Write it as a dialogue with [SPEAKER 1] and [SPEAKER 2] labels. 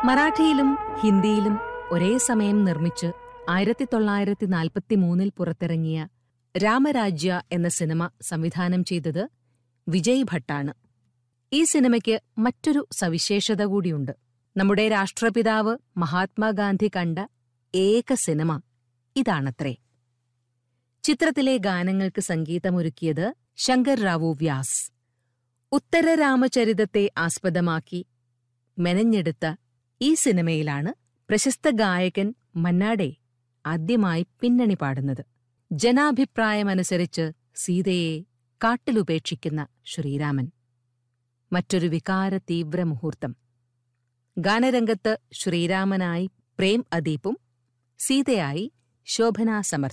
[SPEAKER 1] മറാഠിയിലും ഹിന്ദിയിലും ഒരേ സമയം നിർമ്മിച്ച് ആയിരത്തി തൊള്ളായിരത്തി നാൽപ്പത്തി മൂന്നിൽ പുറത്തിറങ്ങിയ രാമരാജ്യ എന്ന സിനിമ സംവിധാനം ചെയ്തത് വിജയ് ഭട്ടാണ് ഈ സിനിമയ്ക്ക് മറ്റൊരു സവിശേഷത കൂടിയുണ്ട് നമ്മുടെ രാഷ്ട്രപിതാവ് മഹാത്മാഗാന്ധി കണ്ട ഏക സിനിമ ഇതാണത്രേ ചിത്രത്തിലെ ഗാനങ്ങൾക്ക് സംഗീതമൊരുക്കിയത് ശങ്കർ റാവു വ്യാസ് ഉത്തര രാമചരിതത്തെ ആസ്പദമാക്കി മെനഞ്ഞെടുത്ത ഈ സിനിമയിലാണ് പ്രശസ്ത ഗായകൻ മന്നാടെ ആദ്യമായി പിന്നണി പാടുന്നത് ജനാഭിപ്രായമനുസരിച്ച് സീതയെ കാട്ടിലുപേക്ഷിക്കുന്ന ശ്രീരാമൻ മറ്റൊരു വികാര തീവ്ര മുഹൂർത്തം ഗാനരംഗത്ത് ശ്രീരാമനായി പ്രേം അദീപും സീതയായി ശോഭന സമർത്ഥ